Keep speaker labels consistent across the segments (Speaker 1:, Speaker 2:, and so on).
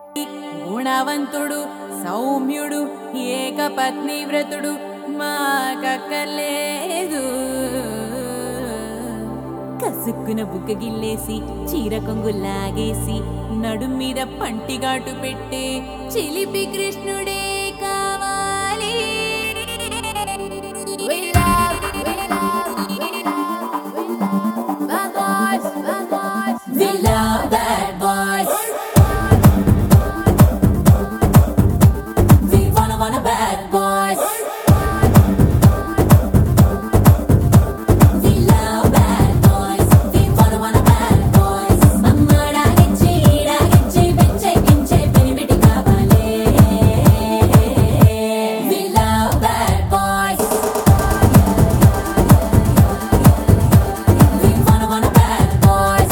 Speaker 1: గుణవంతుడు సౌమ్యుడు ఏకపత్ని వ్రతుడు మాకక్కర్లేదు కసుక్కున బుగ్గ గిల్లేసి చీర కొంగు లాగేసి నడుం మీద పంటిగాటు పెట్టే చిలిపి కృష్ణుడే కావాలి We love, we love, we love, we love bad boys, bad boys. We love bad boys. We wanna wanna bad boys. We love bad boys. We wanna wanna bad boys. అమ్మడాగిచ్చి ఈడాగిచ్చి పిచ్చెక్కించే పెనిమిటి కావాలే. We love bad boys. We wanna wanna bad boys.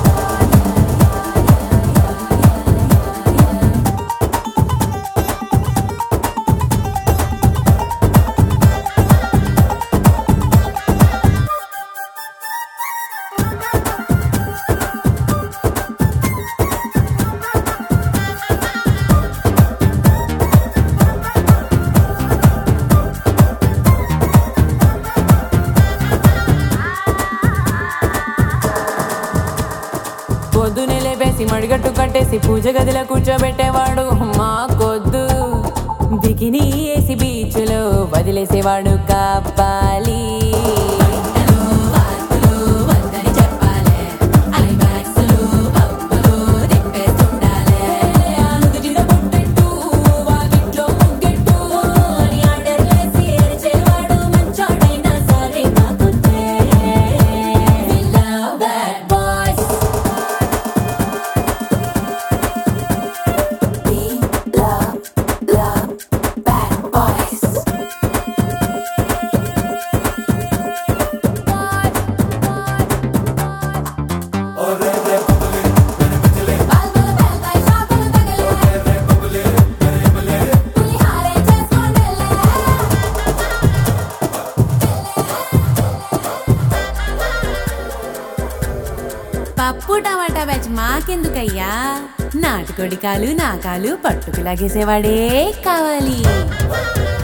Speaker 1: పొద్దునే లేపేసి మడిగట్టు కట్టేసి పూజ గదిలో కూర్చోబెట్టేవాడు మా కొద్దు bikini వేసి బీచ్లో వదిలేసేవాడు కాపాలి Bad boys We love, love bad boys. పప్పు టమాటా batch మాకెందుకయ్యా నాటుకోడి కాలు నా కాలు పట్టుకు లాగేసేవాడే కావాలి